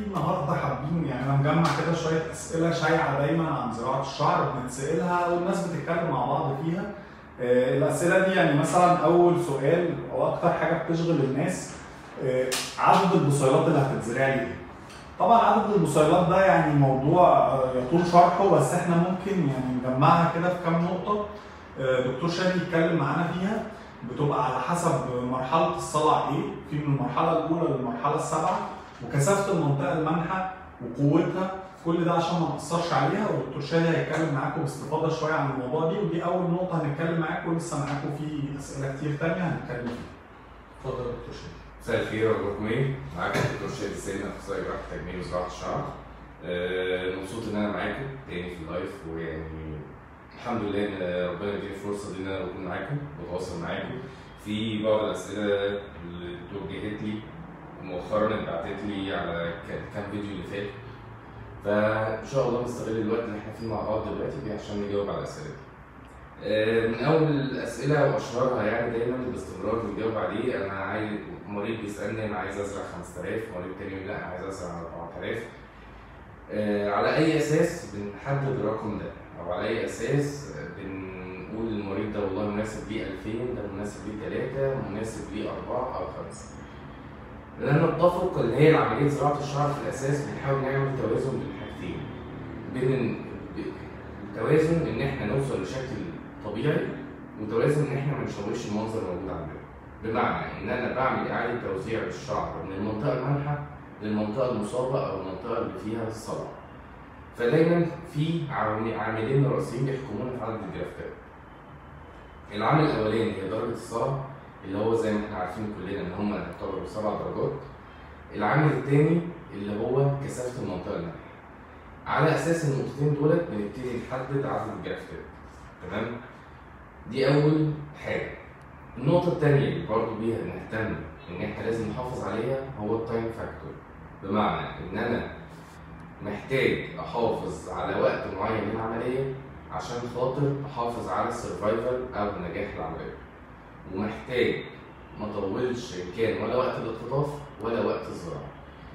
النهارده حابين يعني انا مجمع كده شويه اسئله شايعه دايما عن زراعه الشعر بنتسالها والناس بتتكلم مع بعض فيها آه، الاسئله دي يعني مثلا اول سؤال او اكتر حاجه بتشغل الناس آه، عدد البصيلات اللي هتتزرع لي ايه؟ طبعا عدد البصيلات ده يعني موضوع آه، يطول شرحه بس احنا ممكن يعني نجمعها كده في كام نقطه آه، دكتور شادي يتكلم معانا فيها بتبقى على حسب مرحله الصلع ايه في من المرحله الاولى للمرحله السابعه وكثافه المنطقه المانحه وقوتها كل ده عشان ما نقصرش عليها والدكتور شادي هيتكلم معاكم باستفاضه شويه عن الموضوع دي ودي اول نقطه هنتكلم معاكم ولسه معاكم في اسئله كتير تانية هنتكلم فيها. اتفضل يا دكتور شادي. مساء الخير اخباركم ايه؟ معاكم الدكتور شادي سيد اخصائي جراحه تجميل وزراعه الشعر. آه، مبسوط ان انا معاكم تاني في اللايف ويعني الحمد لله ان ربنا يديني الفرصه دي ان انا اكون معاكم واتواصل معاكم في بعض الاسئله اللي اتوجهت لي مؤخرا اتبعتت لي على ك- كام فيديو اللي فات فان شاء الله نستغل الوقت اللي احنا فيه مع بعض دلوقتي بيه عشان نجاوب على الاسئله دي. آه، من اول الاسئله واشهرها يعني دايما باستمرار بنجاوب عليه انا عايز مريض بيسالني انا عايز ازرع 5000 مريض تاني يقول لا انا عايز ازرع 4000 آه، على اي اساس بنحدد الرقم ده او على اي اساس بنقول للمريض ده والله مناسب ليه 2000 ده مناسب ليه 3 مناسب ليه 4 او 5 لان نتفق ان هي عمليه زراعه الشعر في الاساس بنحاول نعمل توازن بين حاجتين بين ال- التوازن ان احنا نوصل لشكل طبيعي وتوازن ان احنا ما نشوهش المنظر الموجود عندنا بمعنى ان انا بعمل اعاده توزيع للشعر من المنطقه المانحه للمنطقه المصابه او المنطقه اللي فيها الصلع فدايما في عوامل- عاملين رئيسيين بيحكمونا في عدد الجرافتات العامل الاولاني هي درجه الصلع اللي هو زي ما احنا عارفين كلنا ان هم يعتبروا سبع درجات العامل الثاني اللي هو كثافه المنطقه المانحه على اساس النقطتين دولت بنبتدي نحدد عدد الجرافتات تمام دي اول حاجه النقطه الثانيه اللي برضه بيها نهتم ان احنا لازم نحافظ عليها هو التايم فاكتور بمعنى ان انا محتاج احافظ على وقت معين للعمليه عشان خاطر احافظ على السرفايفل او نجاح العمليه ومحتاج ما اطولش ان كان ولا وقت الاختطاف ولا وقت الزراعه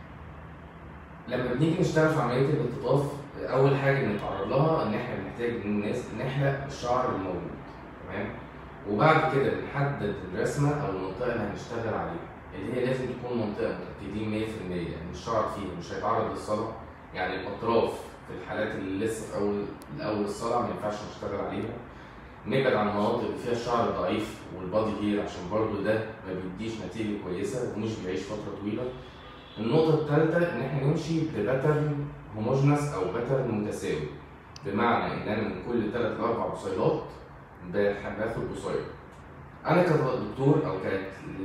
لما بنيجي نشتغل في عمليه الاختطاف اول حاجه بنتعرض لها ان احنا بنحتاج الناس نحلق الشعر الموجود تمام وبعد كده بنحدد الرسمه او المنطقه اللي هنشتغل عليها اللي هي لازم تكون منطقه متاكدين 100% ان الشعر فيها مش هيتعرض للصلع يعني الاطراف في الحالات اللي لسه في اول الاول الصلع ما ينفعش نشتغل عليها نبعد عن المناطق اللي فيها الشعر ضعيف والبادي هير عشان برضو ده ما بيديش نتيجه كويسه ومش بيعيش فتره طويله النقطة الثالثة إن إحنا نمشي بباترن هوموجنس أو باترن متساوي بمعنى إن أنا من كل ثلاث لأربع بصيلات بح- باخد بصيلة أنا كدكتور أو ك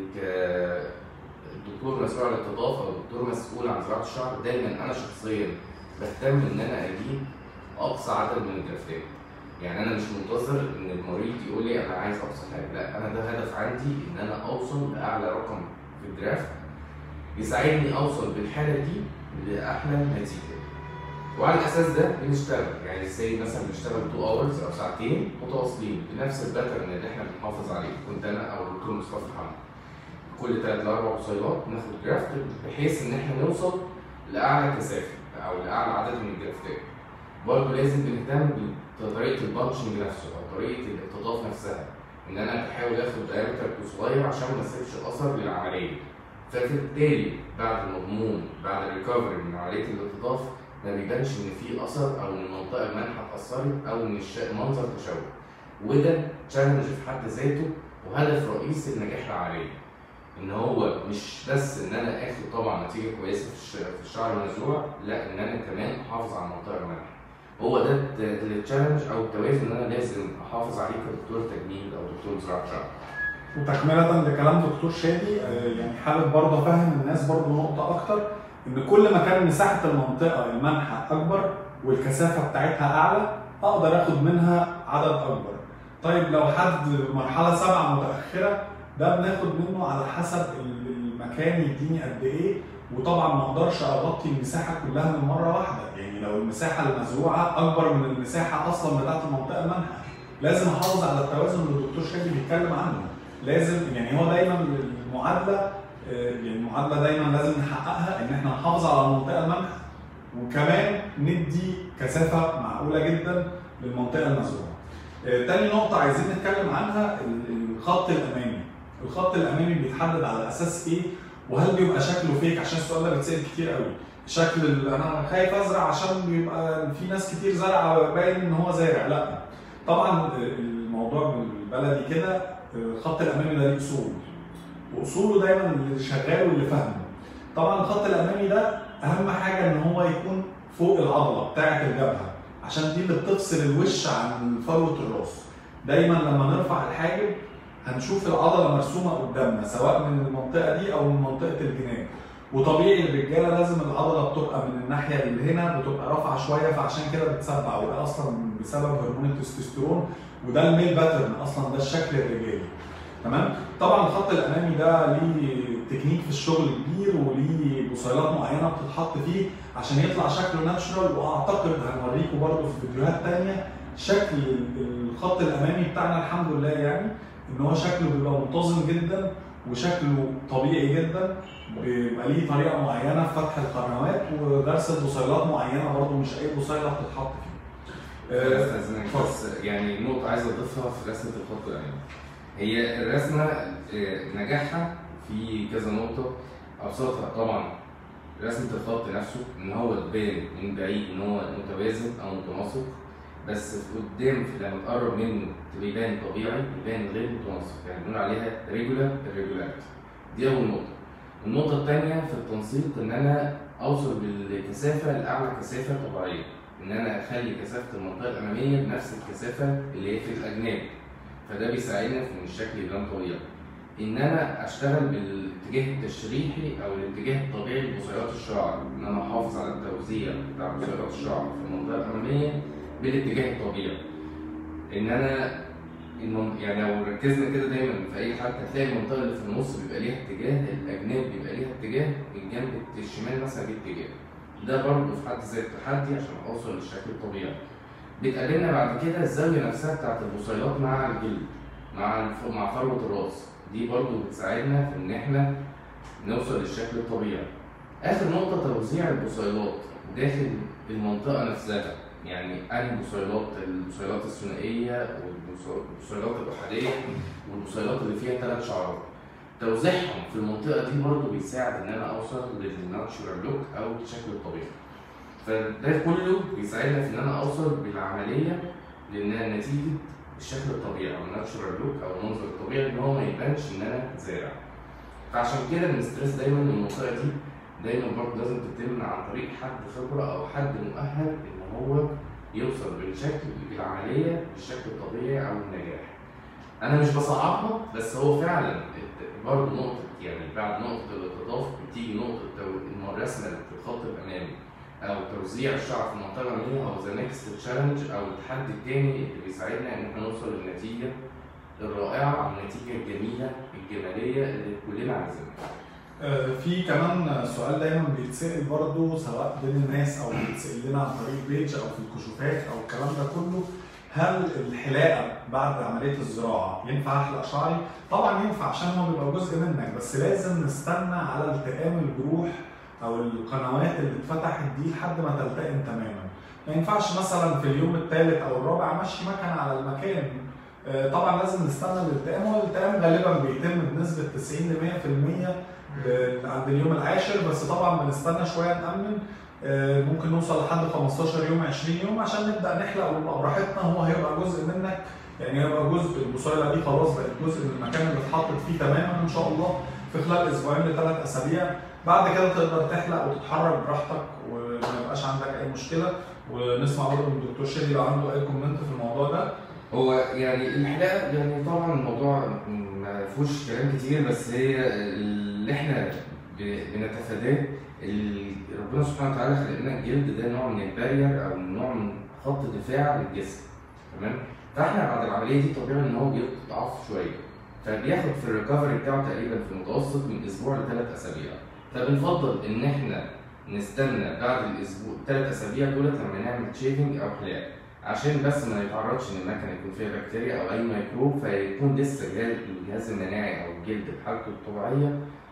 ك- دكتور مسؤول عن الاختطاف أو دكتور مسؤول عن زراعة الشعر دايما أنا شخصيا بهتم إن أنا أجيب أقصى عدد من الجرافتات يعني أنا مش منتظر إن المريض يقول لي أنا عايز أقصى حاجة لا أنا ده هدف عندي إن أنا أوصل لأعلى رقم في الجرافت يساعدني اوصل بالحاله دي لاحلى نتيجه وعلى الاساس ده بنشتغل يعني زي مثلا بنشتغل 2 اورز او ساعتين متواصلين بنفس الباترن اللي احنا بنحافظ عليه كنت انا او الدكتور مصطفى محمد كل ثلاث لاربع بصيلات ناخد جرافت بحيث ان احنا نوصل لاعلى كثافه او لاعلى عدد من الجرافتات برضه لازم بنهتم بطريقه البانشنج نفسه او طريقه الاختطاف نفسها ان انا بحاول اخد دايمتر صغير عشان ما اسيبش اثر للعمليه فبالتالي بعد المضمون بعد الريكفري من عمليه الاختطاف ما بيبانش ان في اثر او ان المنطقه المانحه اتاثرت او ان الش- المنظر تشوه وده تشالنج في حد ذاته وهدف رئيسي لنجاح العمليه ان هو مش بس ان انا اخد طبعا نتيجه كويسه في الش- في الشعر المزروع لا ان انا كمان احافظ على المنطقه المانحه هو ده التشالنج او التوازن اللي انا لازم احافظ عليه كدكتور تجميل او دكتور زراعه شعر وتكملة لكلام دكتور شادي آه، يعني حابب برضه افهم الناس برضه نقطة أكتر إن كل ما كان مساحة المنطقة المانحة أكبر والكثافة بتاعتها أعلى أقدر آخد منها عدد أكبر. طيب لو حد مرحلة سبعة متأخرة ده بناخد منه على حسب ال- المكان يديني قد إيه وطبعا ما اقدرش اغطي المساحه كلها من مره واحده يعني لو المساحه المزروعه اكبر من المساحه اصلا بتاعت المنطقه المانحه لازم احافظ على التوازن اللي الدكتور شادي بيتكلم عنه لازم يعني هو دايما المعادله آه، يعني معادله دايما لازم نحققها ان احنا نحافظ على المنطقه الملح وكمان ندي كثافه معقوله جدا للمنطقه المزروعه. آه، تاني نقطه عايزين نتكلم عنها ال- الخط الامامي. الخط الامامي بيتحدد على اساس ايه وهل بيبقى شكله فيك عشان السؤال ده بيتسال كتير قوي. شكل ال- انا خايف ازرع عشان بيبقى في ناس كتير زرع باين ان هو زارع لا طبعا الموضوع بالبلدي كده الخط الامامي ده ليه اصول واصوله دايما اللي شغال واللي فاهمه طبعا الخط الامامي ده اهم حاجه ان هو يكون فوق العضله بتاعه الجبهه عشان دي اللي بتفصل الوش عن فروه الراس دايما لما نرفع الحاجب هنشوف العضله مرسومه قدامنا سواء من المنطقه دي او من منطقه الجناب وطبيعي الرجاله لازم العضله بتبقى من الناحيه اللي هنا بتبقى رافعه شويه فعشان كده بتسبع وده اصلا بسبب هرمون التستوستيرون وده الميل باترن اصلا ده الشكل الرجالي تمام طبعا الخط الامامي ده ليه تكنيك في الشغل كبير وليه بصيلات معينه بتتحط فيه عشان يطلع شكله ناتشرال واعتقد هنوريكم برضو في فيديوهات تانية شكل الخط الامامي بتاعنا الحمد لله يعني ان هو شكله بيبقى منتظم جدا وشكله طبيعي جدا بيبقى ليه طريقه معينه في فتح القنوات ودرس بصيلات معينه برضو مش اي بصيله بتتحط فيه. آه، استاذنك بس يعني نقطة عايز اضيفها في رسمة الخط الأمامي. هي الرسمة آه، نجاحها في كذا نقطة أبسطها طبعا رسمة الخط نفسه إن هو تبان من بعيد إن هو متوازن أو متناسق بس قدام في لما تقرب منه بيبان طبيعي بيبان غير متناسق يعني بنقول عليها ريجولار irregularity دي أول نقطة. النقطة التانية في التنسيق إن أنا أوصل بالكثافة لأعلى كثافة طبيعية. ان انا اخلي كثافه المنطقه الاماميه بنفس الكثافه اللي هي في الاجناب فده بيساعدنا في ان الشكل يبان طبيعي ان انا اشتغل بالاتجاه التشريحي او الاتجاه الطبيعي لبصيلات الشعر ان انا احافظ على التوزيع بتاع بصيلات الشعر في المنطقه الاماميه بالاتجاه الطبيعي ان انا المن... يعني لو ركزنا كده دايما في اي حد هتلاقي المنطقه اللي في النص بيبقى ليها اتجاه الاجناب بيبقى ليها اتجاه الجنب الشمال مثلا ليه اتجاه ده برضه في حد ذاته تحدي عشان اوصل للشكل الطبيعي. بتقابلنا بعد كده الزاويه نفسها بتاعت البصيلات مع الجلد مع الف... مع فروه الراس دي برضه بتساعدنا في ان احنا نوصل للشكل الطبيعي. اخر نقطه توزيع البصيلات داخل المنطقه نفسها يعني انهي بصيلات البصيلات الثنائيه والبصيلات الاحاديه والبصيلات اللي فيها ثلاث شعرات. توزيعهم في المنطقه دي برضه بيساعد ان انا اوصل للناتشورال لوك او الشكل الطبيعي فده كله بيساعدنا في ان انا اوصل بالعمليه لان نتيجه الشكل الطبيعي او الناتشورال لوك او المنظر الطبيعي ان هو ما يبانش ان انا زارع فعشان كده بنستريس دايما إن المنطقه دي دايما برضه لازم تتم عن طريق حد خبره او حد مؤهل ان هو يوصل بالشكل بالعمليه بالشكل الطبيعي او النجاح انا مش بصعبها بس هو فعلا برضه نقطة يعني بعد نقطة الاختطاف بتيجي نقطة تو- الرسمة اللي في الخط الأمامي أو توزيع الشعر في المنطقة الأمامية أو ذا نيكست تشالنج أو التحدي التاني اللي بيساعدنا إن احنا نوصل للنتيجة الرائعة النتيجة الجميلة الجمالية اللي كلنا عايزينها. آه، في كمان سؤال دايما بيتسال برضه سواء بين الناس او بيتسال لنا عن طريق بيج او في الكشوفات او الكلام ده كله هل الحلاقه بعد عمليه الزراعه ينفع احلق شعري؟ طبعا ينفع عشان هو بيبقى جزء منك بس لازم نستنى على التئام الجروح او القنوات اللي اتفتحت دي لحد ما تلتئم تماما. ما ينفعش مثلا في اليوم الثالث او الرابع امشي مكنه على المكان آه، طبعا لازم نستنى الالتئام والالتئام غالبا بيتم بنسبه 90 ل 100% ب- عند اليوم العاشر بس طبعا بنستنى شويه نامن آه، ممكن نوصل لحد 15 يوم 20 يوم عشان نبدا نحلق ونبقى براحتنا هو هيبقى جزء منك يعني هيبقى جزء البصيله دي خلاص بقت جزء من المكان اللي اتحطت فيه تماما ان شاء الله في خلال اسبوعين لثلاث اسابيع بعد كده تقدر تحلق وتتحرك براحتك وما يبقاش عندك اي مشكله ونسمع برضه من الدكتور شيري لو عنده اي كومنت في الموضوع ده هو يعني الحلاقة يعني طبعا الموضوع ما فيهوش كلام كتير بس هي اللي احنا ب- بنتفاداه ال- ربنا سبحانه وتعالى خلق لنا الجلد ده نوع من البارير او نوع من خط دفاع للجسم تمام فاحنا بعد العمليه دي طبيعي ان هو جلد ضعف شويه فبياخد في الريكفري بتاعه تقريبا في المتوسط من اسبوع لثلاث اسابيع فبنفضل ان احنا نستنى بعد الاسبوع ثلاث اسابيع دول لما نعمل شيفنج او حلاقه عشان بس ما يتعرضش ان المكنه يكون فيها بكتيريا او اي ميكروب فيكون لسه جهاز- الجهاز المناعي او الجلد بحالته الطبيعيه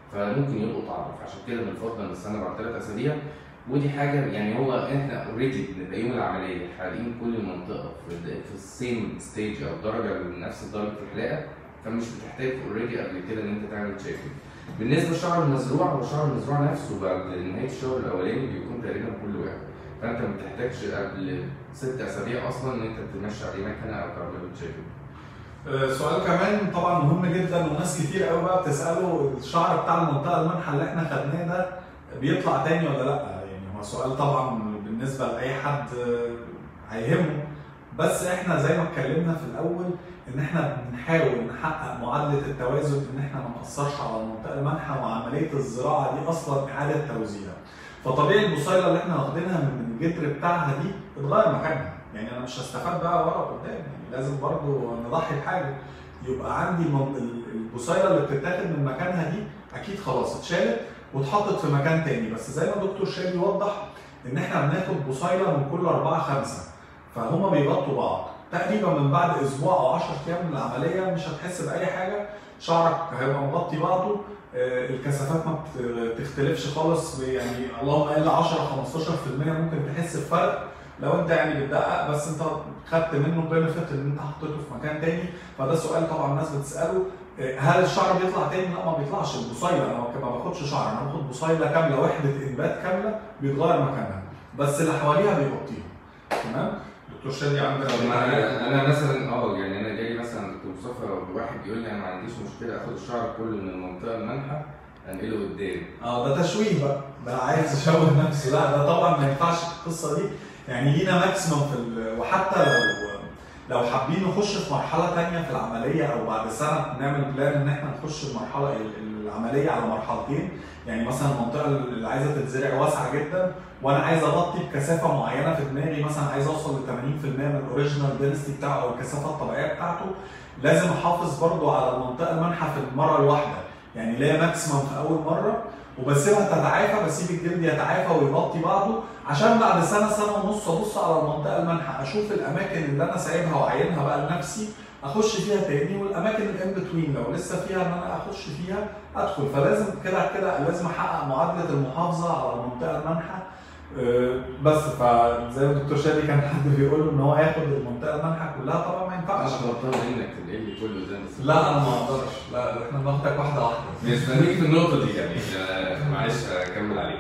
فممكن يلقط عضل فعشان كده بنفضل نستنى بعد ثلاث اسابيع ودي حاجه يعني هو احنا اوريدي بنبقى يوم العمليه حالقين كل المنطقه في في السيم ستيج او درجه نفس درجه الحلاقه فمش بتحتاج اوريدي قبل كده ان انت تعمل تشيكنج بالنسبه للشعر المزروع هو الشعر المزروع نفسه بعد نهايه الشهر الاولاني بيكون تقريبا كله واحد فانت ما بتحتاجش قبل ست اسابيع اصلا ان انت تمشي عليه مكنه او تعمل له تشيكنج آه، سؤال كمان طبعا مهم جدا وناس كتير قوي بقى بتساله الشعر بتاع المنطقه المنحه اللي احنا خدناه ده بيطلع تاني ولا لا؟ يعني هو سؤال طبعا بالنسبه لاي حد آه، هيهمه بس احنا زي ما اتكلمنا في الاول ان احنا بنحاول نحقق معادله التوازن ان احنا ما ناثرش على المنطقه المنحه وعمليه الزراعه دي اصلا اعاده توزيع. فطبيعي البصيله اللي احنا واخدينها من الجدر بتاعها دي اتغير مكانها، يعني انا مش هستفاد بقى ورا قدام يعني لازم برضو نضحي بحاجه. يبقى عندي المن- البصيله اللي بتتاخد من مكانها دي اكيد خلاص اتشالت واتحطت في مكان تاني بس زي ما دكتور شادي وضح ان احنا بناخد بصيله من كل اربعه خمسه فهما بيغطوا بعض تقريبا من بعد اسبوع او 10 ايام من العمليه مش هتحس باي حاجه شعرك هيبقى مغطي بعضه آه، الكثافات ما بت- تختلفش خالص يعني اللهم الا 10 15% ممكن تحس بفرق لو انت يعني بتدقق بس انت خدت منه بنفيت ان انت حطيته في مكان تاني فده سؤال طبعا الناس بتساله آه، هل الشعر بيطلع تاني؟ لا ما بيطلعش البصيله انا ما باخدش شعر انا باخد بصيله كامله وحده انبات كامله بيتغير مكانها بس اللي حواليها بيغطيها تمام؟ دكتور شادي عندك طب ما انا انا مثلا اه يعني انا جاي مثلا دكتور مصطفى واحد يقول لي انا ما عنديش مشكله اخد الشعر كله من المنطقه المنحه انقله قدام اه ده تشويه بقى ده عايز يشوه نفسه لا ده طبعا ما ينفعش القصه دي يعني لينا ماكسيموم في ال... وحتى لو لو حابين نخش في مرحله تانية في العمليه او بعد سنه نعمل بلان ان احنا نخش المرحله ال- العمليه على مرحلتين يعني مثلا المنطقه اللي عايزه تتزرع واسعه جدا وانا عايز اغطي بكثافه معينه في دماغي مثلا عايز اوصل ل 80% من الاوريجينال دينستي بتاعه او الكثافه الطبيعيه بتاعته لازم احافظ برضو على المنطقه المنحه في المره الواحده يعني ليا ماكسيمم في اول مره وبسيبها تتعافى بسيب الجلد يتعافى ويغطي بعضه عشان بعد سنه سنه ونص ابص على المنطقه المنحه اشوف الاماكن اللي انا سايبها وعينها بقى لنفسي اخش فيها تاني والاماكن الان بتوين لو لسه فيها ان انا اخش فيها ادخل فلازم كده كده لازم احقق معادله المحافظه على المنطقه المنحه آه، بس فزي ما الدكتور شادي كان حد بيقول له ان هو ياخد المنطقه المنحه كلها طبعا ما ينفعش انا غلطان منك تنقل لي كله قدام بس لا انا ما اقدرش لا احنا بناخدك واحده واحده مستنيك في النقطة دي يعني آه، معلش أكمل عليك.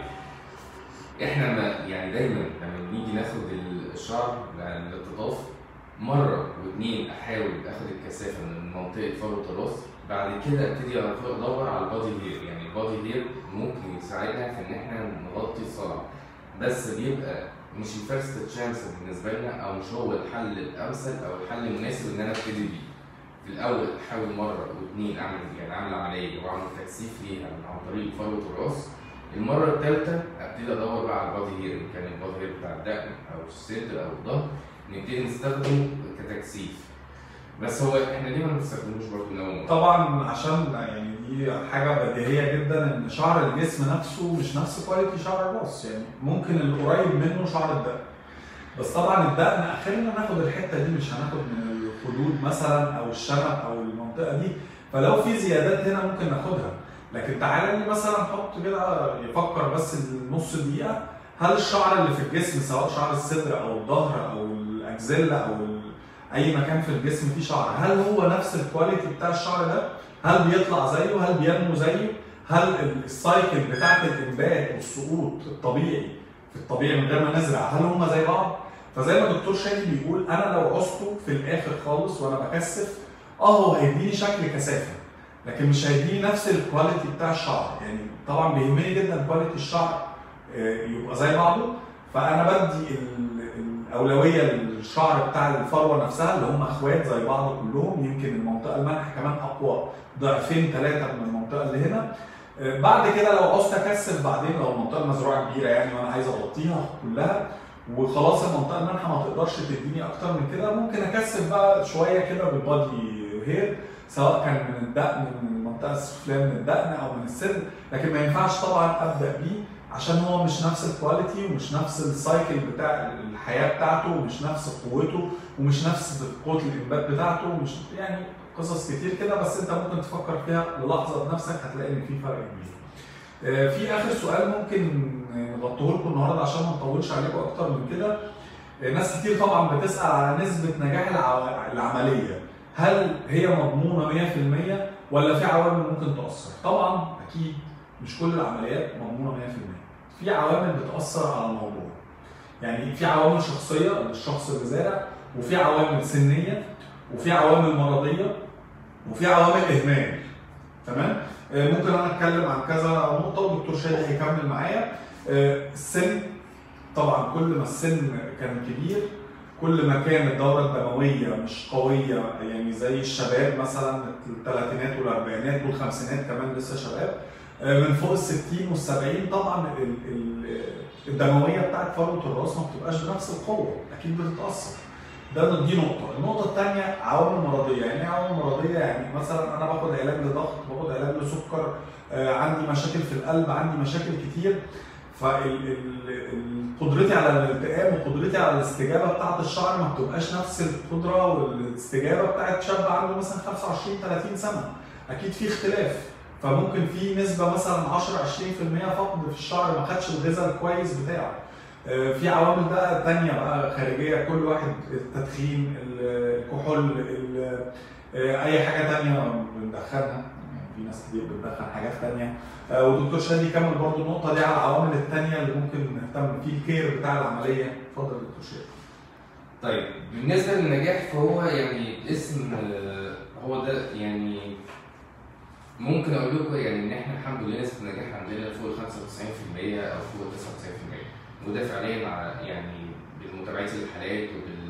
إحنا ما يعني دايما لما بنيجي ناخد الشعر للالتطاف مرة واتنين أحاول آخد الكثافة من منطقة فروة الراس بعد كده ابتدي أدور على البادي هير يعني البادي هير ممكن يساعدنا في إن إحنا نغطي الصلع بس بيبقى مش الفيرست تشانس بالنسبة لنا أو مش هو الحل الأمثل أو الحل المناسب إن أنا أبتدي بيه. في الاول احاول مره واثنين اعمل يعني اعمل عمليه واعمل تكثيف ليها عن طريق فروه الراس المره الثالثه ابتدي ادور بقى على البادي هير إن كان البادي هير بتاع الدقن او الصدر او الظهر نبتدي نستخدمه كتكثيف بس هو احنا ليه ما بنستخدموش برضه نوم طبعا عشان يعني دي حاجه بديهيه جدا ان شعر الجسم نفسه مش نفس كواليتي شعر الراس يعني ممكن القريب منه شعر الدقن بس طبعا الدقن اخرنا ناخد الحته دي مش هناخد من الخدود مثلا او الشنب او المنطقه دي فلو في زيادات هنا ممكن ناخدها لكن تعالى لي مثلا حط كده يفكر بس النص دقيقه هل الشعر اللي في الجسم سواء شعر الصدر او الظهر او الاكزيلا او ال- اي مكان في الجسم فيه شعر هل هو نفس الكواليتي بتاع الشعر ده هل بيطلع زيه هل بينمو زيه هل ال- السايكل بتاعت الانبات والسقوط الطبيعي في الطبيعي من غير ما نزرع هل هم زي بعض فزي ما الدكتور شادي بيقول انا لو عصته في الاخر خالص وانا بكثف اه هو هيديني شكل كثافه لكن مش هيديني نفس الكواليتي بتاع الشعر يعني طبعا بيهمني جدا كواليتي الشعر آه، يبقى زي بعضه فانا بدي ال- الاولويه للشعر بتاع الفروه نفسها اللي هم اخوات زي بعض كلهم يمكن المنطقه المنح كمان اقوى ضعفين ثلاثه من المنطقه اللي هنا آه، بعد كده لو عوزت اكثف بعدين لو المنطقه المزروعه كبيره يعني وانا عايز اغطيها كلها وخلاص المنطقه المنحه ما تقدرش تديني اكتر من كده ممكن اكثف بقى شويه كده بالبادي هير سواء كان من الدقن من المنطقه السفليه من الدقن او من الصدر لكن ما ينفعش طبعا ابدا بيه عشان هو مش نفس الكواليتي ومش نفس السايكل بتاع الحياه بتاعته ومش نفس قوته ومش نفس قوه الانبات بتاعته ومش يعني قصص كتير كده بس انت ممكن تفكر فيها للحظه بنفسك هتلاقي ان في فرق كبير آه، في اخر سؤال ممكن نغطيه لكم النهارده عشان ما نطولش عليكم اكتر من كده آه، ناس كتير طبعا بتسال على نسبه نجاح الع- العمليه هل هي مضمونه 100% ولا في عوامل ممكن تاثر طبعا اكيد مش كل العمليات مضمونه 100% في عوامل بتاثر على الموضوع يعني في عوامل شخصيه للشخص اللي زارع وفي عوامل سنيه وفي عوامل مرضيه وفي عوامل اهمال تمام آه، ممكن انا اتكلم عن كذا نقطه والدكتور شادي هيكمل معايا آه، السن طبعا كل ما السن كان كبير كل ما كان الدوره الدمويه مش قويه يعني زي الشباب مثلا الثلاثينات والاربعينات والخمسينات كمان لسه شباب آه، من فوق ال 60 وال 70 طبعا ال- ال- الدمويه بتاعت فروه الراس ما بتبقاش بنفس القوه اكيد بتتاثر ده دي نقطة، النقطة الثانية عوامل مرضية، يعني ايه عوامل مرضية؟ يعني مثلا أنا باخد علاج لضغط، باخد علاج لسكر، آه عندي مشاكل في القلب، عندي مشاكل كتير، فقدرتي على الالتئام وقدرتي على الاستجابة بتاعة الشعر ما بتبقاش نفس القدرة والاستجابة بتاعة شاب عنده مثلا 25 30 سنة، أكيد في اختلاف، فممكن في نسبة مثلا 10 20% فقد في الشعر ما خدش الغذاء الكويس بتاعه. آه، في عوامل بقى تانية بقى خارجية كل واحد التدخين الكحول ال- آه، أي حاجة تانية بندخنها يعني في ناس كتير بتدخن حاجات تانية آه، والدكتور شادي كمل برضو النقطة دي على العوامل التانية اللي ممكن نهتم في الكير بتاع العملية اتفضل يا دكتور شادي طيب بالنسبه للنجاح فهو يعني الاسم آه، هو ده يعني ممكن اقول لكم يعني ان احنا الحمد لله نسبه النجاح عندنا فوق ال 95% او فوق ال 99% وده فعليا مع يعني بالمتابعه الحالات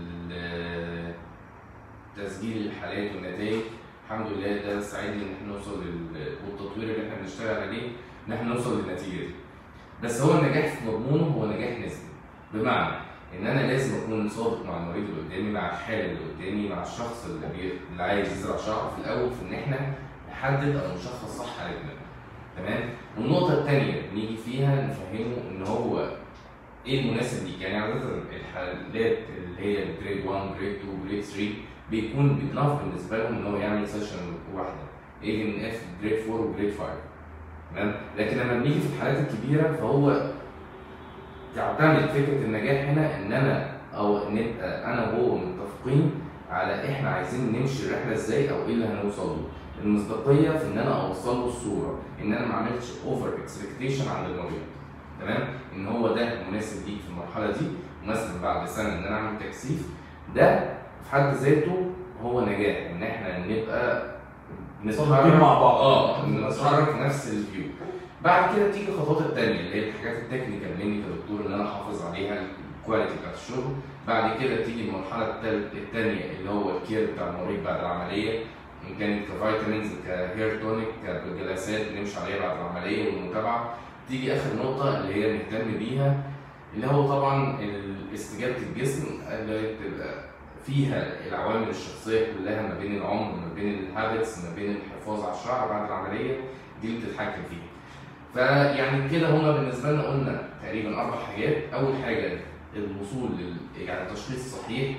وبالتسجيل الحالات والنتائج الحمد لله ده ساعدني ان احنا نوصل لل- والتطوير اللي احنا بنشتغل عليه ان احنا نوصل للنتيجه دي بس هو النجاح في مضمونه هو نجاح نسبي بمعنى ان انا لازم اكون صادق مع المريض اللي قدامي مع الحاله اللي قدامي مع الشخص اللي, بي... اللي عايز يزرع شعر في الاول في ان احنا نحدد او نشخص صح حالتنا تمام والنقطه الثانيه نيجي فيها نفهمه ان هو ايه المناسب ليك يعني عاده الحالات اللي هي جريد 1 جريد 2 جريد 3 بيكون بيتنف بالنسبه لهم ان هو يعمل سيشن واحده ايفن اف جريد 4 وجريد 5 تمام لكن لما بنيجي في الحالات الكبيره فهو تعتمد فكره النجاح هنا ان انا او نبقى انا وهو متفقين على احنا عايزين نمشي الرحله ازاي او ايه اللي هنوصل له المصداقيه في ان انا اوصل له الصوره ان انا ما اعملش اوفر اكسبكتيشن عند المريض تمام ان هو ده مناسب ليك في المرحله دي مثلا بعد سنه ان انا اعمل تكثيف ده في حد ذاته هو نجاح ان احنا نبقى صادقين مع بعض. اه نتحرك في نفس الفيو بعد كده تيجي الخطوات التانية اللي هي الحاجات التكنيكال مني كدكتور ان انا احافظ عليها الكواليتي بتاعت الشغل بعد كده تيجي المرحلة التال- التانية اللي هو الكير بتاع المريض بعد العملية ان كانت كفيتامينز كهير تونيك كجلسات نمشي عليها بعد العملية والمتابعة تيجي اخر نقطة اللي هي نهتم بيها اللي هو طبعا ال- استجابة الجسم اللي هي بتبقى فيها العوامل الشخصية كلها ما بين العمر ما بين الهابتس ما بين الحفاظ على الشعر بعد العملية دي اللي بتتحكم فيها. فيعني كده هما بالنسبة لنا قلنا تقريبا أربع حاجات، أول حاجة الوصول لل يعني التشخيص الصحيح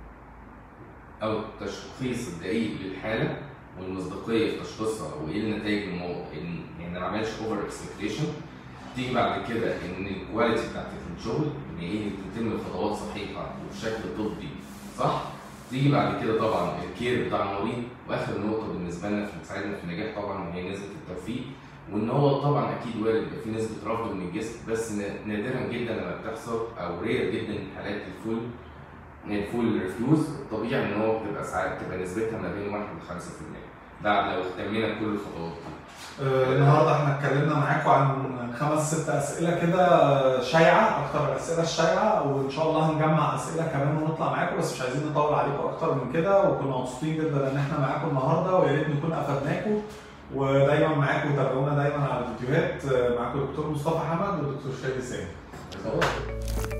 أو التشخيص الدقيق للحالة والمصداقية في تشخيصها وإيه النتائج المو... إن يعني ما اعملش أوفر اكسبكتيشن تيجي بعد كده ان الكواليتي بتاعت الشغل ان ايه تتم الخطوات صحيحه وبشكل طبي صح تيجي بعد كده طبعا الكير بتاع المريض واخر نقطه بالنسبه لنا في بتساعدنا في النجاح طبعا هي نسبه التوفيق وان هو طبعا اكيد وارد يبقى في نسبه رفض من الجسم بس ن- نادرا جدا لما بتحصل او رير جدا حالات الفول الفول ريفيوز الطبيعي ان هو بتبقى ساعات بتبقى نسبتها ما بين 1 ل 5% بعد لو اهتمينا بكل الخطوات دي آه، النهارده احنا اتكلمنا معاكم عن خمس ست اسئله كده شايعه اكتر الاسئله الشايعه وان شاء الله هنجمع اسئله كمان ونطلع معاكم بس مش عايزين نطول عليكم اكتر من كده وكنا مبسوطين جدا ان احنا معاكم النهارده ويا ريت نكون افدناكم ودايما معاكم تابعونا دايما على الفيديوهات آه، معاكم دكتور مصطفى حمد ودكتور شادي سامي خلاص